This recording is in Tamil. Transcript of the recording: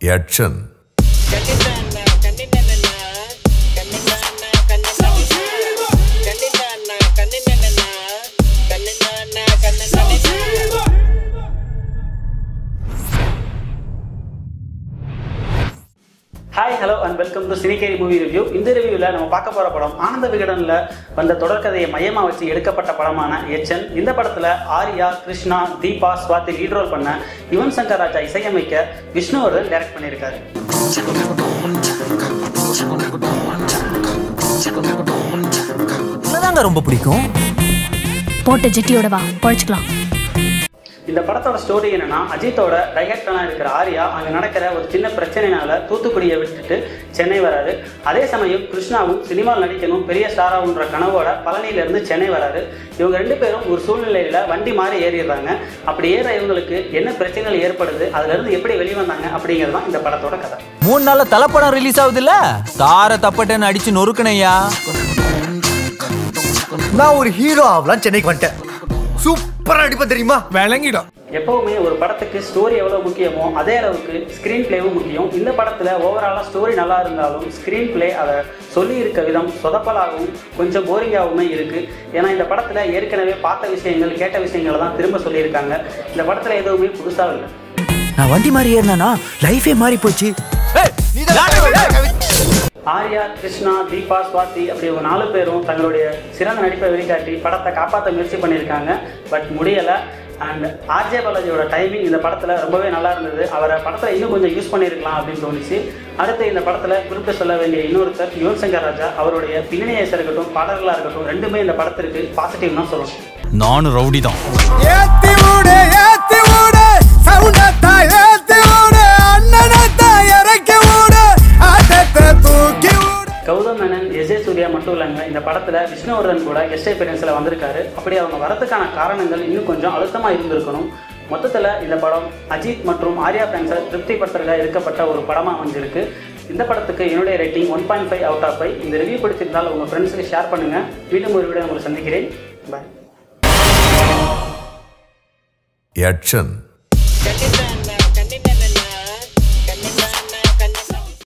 action hi hello and welcome to சினிகேரி மூவி ரிவ்யூ இந்த ரிவ்யூவில் நம்ம பார்க்க போகிற படம் ஆனந்த விகடனில் வந்த தொடர்கதையை மையமாக வச்சு எடுக்கப்பட்ட படமான எச்சன் இந்த படத்தில் ஆர்யா கிருஷ்ணா தீபா ஸ்வாதி லீட் ரோல் பண்ண யுவன் சங்கர் ராஜா இசையமைக்க விஷ்ணுவர்தன் டைரக்ட் பண்ணியிருக்காரு தாங்க ரொம்ப பிடிக்கும் போட்ட ஜெட்டியோட வா பழச்சிக்கலாம் இந்த படத்தோட ஸ்டோரி என்னன்னா அஜித்தோட டைரக்டராக இருக்கிற ஆர்யா அங்கே நடக்கிற ஒரு சின்ன பிரச்சனைனால தூத்துக்குடியை விட்டுட்டு சென்னை வராரு அதே சமயம் கிருஷ்ணாவும் சினிமாவில் நடிக்கணும் பெரிய ஸ்டாராகுன்ற கனவோட பழனியிலேருந்து சென்னை வராரு இவங்க ரெண்டு பேரும் ஒரு சூழ்நிலையில் வண்டி மாறி ஏறிடுறாங்க அப்படி ஏற இவங்களுக்கு என்ன பிரச்சனைகள் ஏற்படுது அதுலேருந்து எப்படி வெளியே வந்தாங்க அப்படிங்கிறது தான் இந்த படத்தோட கதை மூணு நாள்ல தலைப்படம் ரிலீஸ் ஆகுது இல்ல தார தப்பட்டேன்னு அடிச்சு நொறுக்கணையா நான் ஒரு ஹீரோ ஆகலாம் சென்னைக்கு வந்துட்டேன் சூப்பரா நடிப்பேன் தெரியுமா விளங்கிடும் எப்போவுமே ஒரு படத்துக்கு ஸ்டோரி எவ்வளோ முக்கியமோ அதே அளவுக்கு ஸ்க்ரீன் பிளேவும் முக்கியம் இந்த படத்தில் ஓவராலாக ஸ்டோரி நல்லா இருந்தாலும் ஸ்க்ரீன் பிளே அதை சொல்லி இருக்க விதம் சொதப்பலாகவும் கொஞ்சம் போரிங்காகவுமே இருக்குது ஏன்னா இந்த படத்தில் ஏற்கனவே பார்த்த விஷயங்கள் கேட்ட விஷயங்களை தான் திரும்ப சொல்லியிருக்காங்க இந்த படத்தில் எதுவுமே புதுசாக இல்லை நான் வண்டி மாதிரி ஏறினா லைஃபே மாறி போச்சு ஆர்யா கிருஷ்ணா தீபா ஸ்வாதி அப்படி ஒரு நாலு பேரும் தங்களுடைய சிறந்த நடிப்பை வெளிக்காட்டி படத்தை காப்பாற்ற முயற்சி பண்ணியிருக்காங்க பட் முடியலை அண்ட் ஆர்ஜே பாலாஜியோட டைமிங் இந்த படத்தில் ரொம்பவே நல்லா இருந்தது அவரை படத்தில் இன்னும் கொஞ்சம் யூஸ் பண்ணியிருக்கலாம் அப்படின்னு தோணுச்சு அடுத்து இந்த படத்தில் குறிப்பிட்டு சொல்ல வேண்டிய இன்னொருத்தர் யுவன் சங்கர் ராஜா அவருடைய பின்னணி இசை இருக்கட்டும் பாடல்களாக இருக்கட்டும் ரெண்டுமே இந்த படத்திற்கு பாசிட்டிவ் தான் சொல்லணும் நானும் ரவுடி தான் ஏத்தி விடு ஏத்தி விடு சவுண்டத்தா ஏத்தி விடு அண்ணனத்தா இறக்கி விடு ஆட்டத்தை தூக்கி விடு கௌதம் மேனன் எஜே சூர்யா மட்டும் இல்லைங்க இந்த படத்தில் விஷ்ணுவர்தன் கூட கெஸ்ட் அப்பியரன்ஸில் வந்திருக்காரு அப்படி அவங்க வரதுக்கான காரணங்கள் இன்னும் கொஞ்சம் அழுத்தமாக இருந்திருக்கணும் மொத்தத்தில் இந்த படம் அஜித் மற்றும் ஆர்யா ஃபேன்ஸை திருப்திப்படுத்துறதா இருக்கப்பட்ட ஒரு படமாக அமைஞ்சிருக்கு இந்த படத்துக்கு என்னுடைய rating one point five out of five இந்த ரிவ்யூ பிடிச்சிருந்தால் உங்கள் ஃப்ரெண்ட்ஸுக்கு ஷேர் பண்ணுங்கள் மீண்டும் ஒரு வீடியோ உங்களை சந்திக்கிறேன் பாய் ஆக்ஷன் கண்டிப்பா